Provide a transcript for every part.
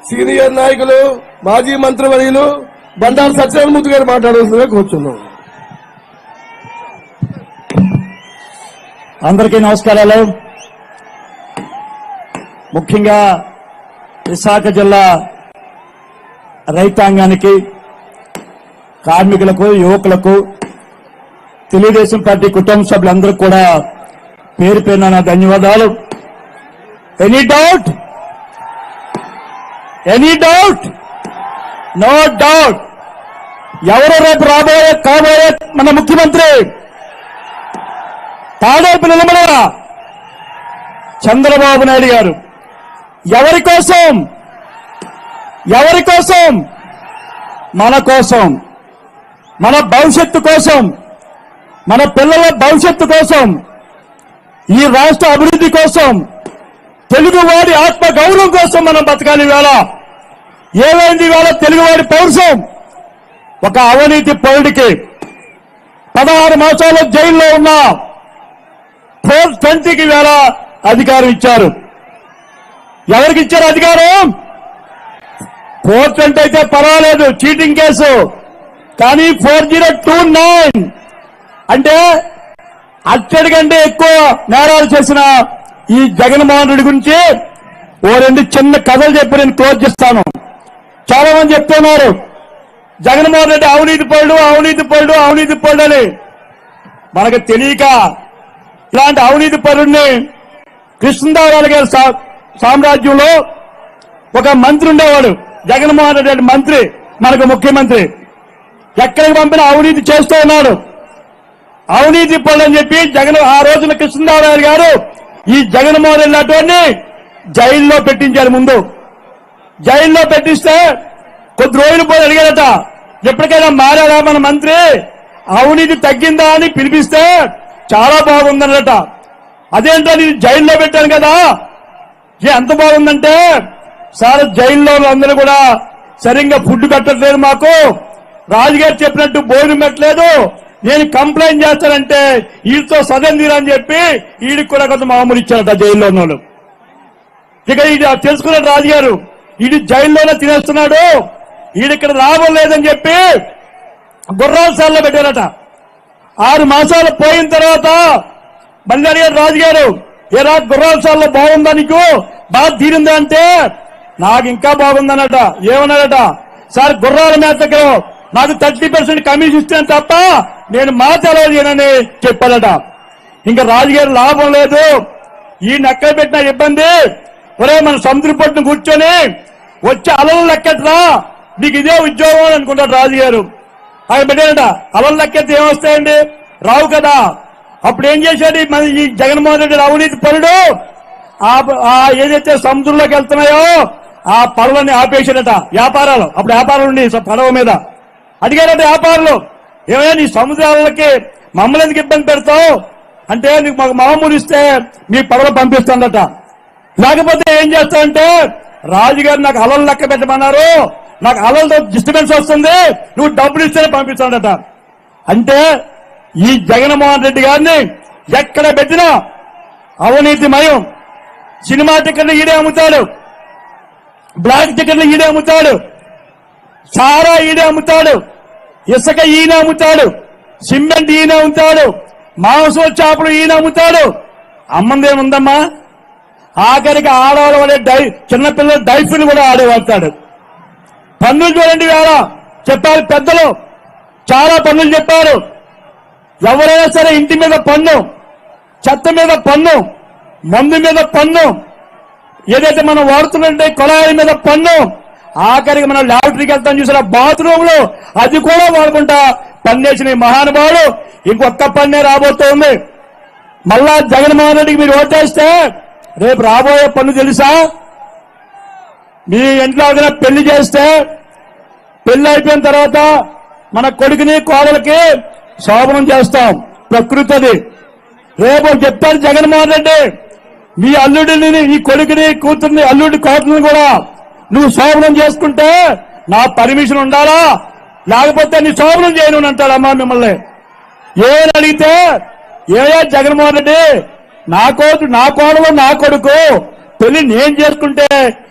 senior నాయకులు మాజీ మంత్రివర్యులు బండారు సత్యనారాయణమూర్తి గారు మాట్లాడాల్సిందిగా కూర్చున్నాం అందరికీ నమస్కారాలు ముఖ్యంగా విశాఖ జిల్లా రైతాంగానికి కార్మికులకు యువకులకు తెలుగుదేశం పార్టీ కుటుంబ సభ్యులందరూ కూడా పేరు పేరున నా ధన్యవాదాలు any doubt any doubt no doubt ఎవరు రేపు రాబోయే కాబోయే మన ముఖ్యమంత్రి తాడేపు నిలబడరా చంద్రబాబు నాయుడు గారు ఎవరి కోసం ఎవరి కోసం మన కోసం మన భవిష్యత్తు కోసం మన పిల్లల భవిష్యత్తు కోసం ఈ రాష్ట్ర అభివృద్ధి కోసం తెలుగువాడి ఆత్మ గౌరవం కోసం మనం బతకాలి వేళ ఏమైంది వేళ తెలుగువాడి పౌరుషం ఒక అవినీతి పౌరుడికి పదహారు మాసాలు జైల్లో ఉన్న ఫోర్ ట్వంటీకి వేళ అధికారం ఇచ్చారు ఎవరికి ఇచ్చారు అధికారం ఫోర్ ట్వంటీ అయితే పర్వాలేదు చీటింగ్ కేసు కానీ ఫోర్ జీరో టూ నైన్ అంటే అట్టడి కంటే ఎక్కువ నేరాలు చేసిన ఈ జగన్మోహన్ రెడ్డి గురించి ఓ రెండు చిన్న కథలు చెప్పి నేను క్లోజ్ చేస్తాను చాలా మంది చెప్తున్నారు జగన్మోహన్ రెడ్డి అవినీతి పరుడు అవినీతి పరుడు అవినీతి పరుడు అని మనకు తెలియక ఇలాంటి అవినీతి పరుడిని కృష్ణదేవరాయలు గారి సా- సామ్రాజ్యంలో ఒక మంత్రి ఉండేవాడు జగన్మోహన్ రెడ్డి అనే మంత్రి మనకు ముఖ్యమంత్రి ఎక్కడికి పంపిన అవినీతి చేస్తూ ఉన్నాడు అవినీతి పనులు అని చెప్పి జగన్ ఆ రోజున కృష్ణదేవరాయలు గారు ఈ జగన్మోహన్ రెడ్డి అటువంటి జైల్లో పెట్టించారు ముందు జైల్లో పెట్టిస్తే కొద్ది రోజులు పోయి అడిగారట ఎప్పటికైనా మారారా మన మంత్రి అవినీతి తగ్గిందా అని పిలిపిస్తే చాలా బాగుందన్నట అదేంటో నేను జైల్లో పెట్టాను కదా ఏ ఎంత బాగుందంటే సార్ జైల్లో అందరూ కూడా సరిగ్గా ఫుడ్ పెట్టట్లేదు మాకు రాజుగారు చెప్పినట్టు భోజనం పెట్టలేదు నేను కంప్లైంట్ చేస్తానంటే వీడితో సదన్ తీరని చెప్పి వీడికి కూడా కొంత మామూలు ఇచ్చారట జైల్లో ఉన్న వాళ్ళు ఇక ఇది తెలుసుకున్నాడు రాజుగారు ఇది జైల్లోనే తినేస్తున్నాడు ఈడిక్కడ లాభం లేదని చెప్పి గుర్రాల సార్లో పెట్టారట ఆరు మాసాలు పోయిన తర్వాత మళ్ళీ అడిగారు రాజుగారు ఏ రా గుర్రాల సార్లో బాగుందా నీకు బాగా తీరిందా అంటే నాకు ఇంకా బాగుందన్నట ఏమన్నాడట సార్ గుర్రాల మేతకు నాకు థర్టీ పర్సెంట్ కమిషన్ ఇస్తాను తప్ప నేను మాట్లాడలేనని చెప్పాడట ఇంకా రాజుగారు లాభం లేదు ఈ ఎక్కడ పెట్టిన ఇబ్బంది ఒరే మన సముద్ర పట్టును కూర్చొని వచ్చి అలలు లెక్కట్రా నీకు ఇదే ఉద్యోగం అని అనుకుంటాడు రాజుగారు ఆయన పెట్టారట అలలు లెక్కెత్తే ఏమొస్తాయండి రావు కదా అప్పుడు ఏం చేశాడు ఈ మన ఈ జగన్మోహన్ రెడ్డి అవినీతి పనుడు ఆ ఆ ఏదైతే సముద్రంలోకి వెళ్తున్నాయో ఆ పనులన్నీ ఆపేశాడట వ్యాపారాలు అప్పుడు వ్యాపారాలు ఉండి పడవ మీద అడిగారట వ్యాపారులు ఏమైనా నీ సముద్రాలకి మమ్మల్ని ఎందుకు ఇబ్బంది పెడతావు అంటే నీకు మాకు మామూలు ఇస్తే మీ పడవలు పంపిస్తాడట లేకపోతే ఏం చేస్తావంటే రాజుగారు నాకు అలలు లెక్క పెట్టమన్నారు నాకు అలలతో డిస్టర్బెన్స్ వస్తుంది నువ్వు డబ్బులు ఇస్తేనే పంపిస్తాడట అంటే ఈ జగన్మోహన్ రెడ్డి గారిని ఎక్కడ పెట్టినా అవినీతిమయం సినిమా టికెట్లు ఈడే అమ్ముతాడు బ్లాక్ టికెట్లు ఈడే అమ్ముతాడు సారా ఈడే అమ్ముతాడు ఇసుక ఈయన అమ్ముతాడు సిమెంట్ ఈయన అమ్ముతాడు మాంసం చేపలు ఈయన అమ్ముతాడు అమ్మందేముందమ్మా ఆఖరికి ఆడవాళ్ళు వాడే డై చిన్నపిల్లలు డైఫిన్ కూడా ఆడేవాడతాడు పన్నులు చూడండి వేళ చెప్పారు పెద్దలు చాలా పన్నులు చెప్పారు ఎవరైనా సరే ఇంటి మీద పన్ను చెత్త మీద పన్ను మందు మీద పన్ను ఏదైతే మనం వాడుతున్నట్టే కొలాయి మీద పన్ను ఆఖరికి మనం ల్యాబరేటరీకి వెళ్తాం చూసిన బాత్రూమ్ లో అది కూడా వాడుకుంటా పన్నేసిన ఈ మహానుభావుడు ఇంకొక పన్నే రాబోతోంది మళ్ళా జగన్మోహన్ రెడ్డికి మీరు ఓటేస్తే రేపు రాబోయే పన్ను తెలుసా మీ ఇంట్లో ఏదైనా పెళ్లి చేస్తే పెళ్లి అయిపోయిన తర్వాత మన కొడుకుని కోడలకి శోభనం చేస్తాం ప్రకృతి అది రేపు చెప్తారు జగన్మోహన్ రెడ్డి మీ అల్లుడిని నీ కొడుకుని కూతుర్ని అల్లుడి కోతలను కూడా నువ్వు శోభనం చేసుకుంటే నా పర్మిషన్ ఉండాలా లేకపోతే నీ శోభనం చేయను అని అంటాడమ్మా మిమ్మల్ని ఏమని అడిగితే ఏయా జగన్మోహన్ రెడ్డి నా కోటు నా కోడలు నా కొడుకు పెళ్లి నేను చేసుకుంటే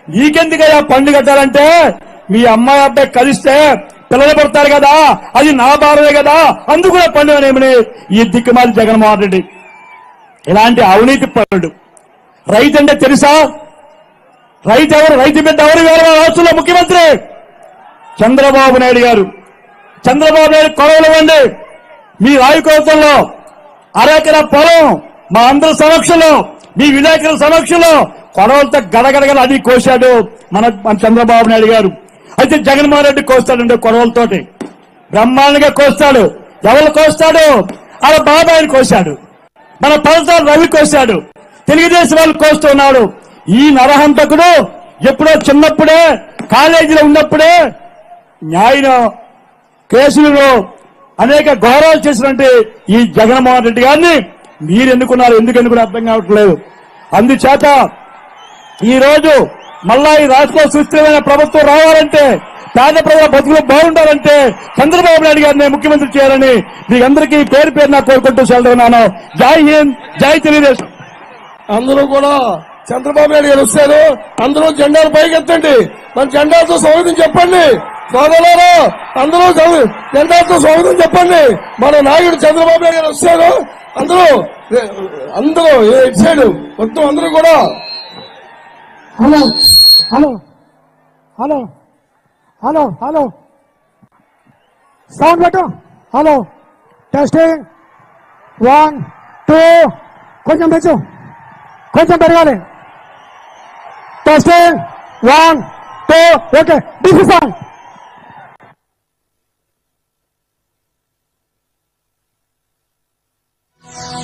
నీకెందుకయ్యా పండు కట్టాలంటే మీ అమ్మాయి అబ్బాయి కలిస్తే పిల్లలు పడతారు కదా అది నా భారమే కదా అందుకు కూడా పండుగ నేమని ఈ దిక్కుమాలి జగన్మోహన్ రెడ్డి ఇలాంటి అవినీతి పరుడు రైతు అంటే తెలుసా రైతు ఎవరు రైతు బిడ్డ ఎవరు వేరే రాష్ట్రంలో ముఖ్యమంత్రి చంద్రబాబు నాయుడు గారు చంద్రబాబు నాయుడు కొడవలు ఇవ్వండి మీ రాయకోతంలో అరెకర పొలం మా అందరి సమక్షంలో మీ విలేకరుల సమక్షంలో కొడవలతో గడగడగల అది కోశాడు మన మన చంద్రబాబు నాయుడు గారు అయితే జగన్మోహన్ రెడ్డి కోస్తాడండి కొడవలతోటి బ్రహ్మాండంగా కోస్తాడు ఎవరు కోస్తాడు అలా బాబాయిని కోశాడు మన పలసారు రవి కోశాడు తెలుగుదేశం వాళ్ళు కోస్తున్నాడు ఈ నరహంతకుడు ఎప్పుడో చిన్నప్పుడే కాలేజీలో ఉన్నప్పుడే న్యాయం కేసులలో అనేక ఘోరాలు చేసినటువంటి ఈ జగన్మోహన్ రెడ్డి గారిని మీరు ఎన్నుకున్నారు ఎందుకు ఎన్నుకున్నారు అర్థం కావట్లేదు అందుచేత ఈ రోజు మళ్ళా ఈ రాష్ట్రంలో సుస్థిరమైన ప్రభుత్వం రావాలంటే పేద ప్రజల బతుకులు బాగుండాలంటే చంద్రబాబు నాయుడు గారిని ముఖ్యమంత్రి చేయాలని మీ అందరికీ పేరు పేరు నా కోరుకుంటూ సెలవున్నాను జై హింద్ జై తెలుగుదేశం అందరూ కూడా చంద్రబాబు నాయుడు గారు వస్తారు అందరూ జెండాలు పైకెత్తండి మన జెండాలతో స్వాగతం చెప్పండి సోదరులారా అందరూ స్వ- జెండాలతో స్వాగతం చెప్పండి మన నాయకుడు చంద్రబాబు నాయుడు గారు వస్తారు అందరూ ఏ, అందరూ ఏ, ఇటు సైడ్ మొత్తం అందరూ కూడా hello hello hello hello hello sound పెట్టు హలో టెస్టింగ్ వన్ టూ కొంచెం పెంచు కొంచెం పెరగాలి testing one two okay DC song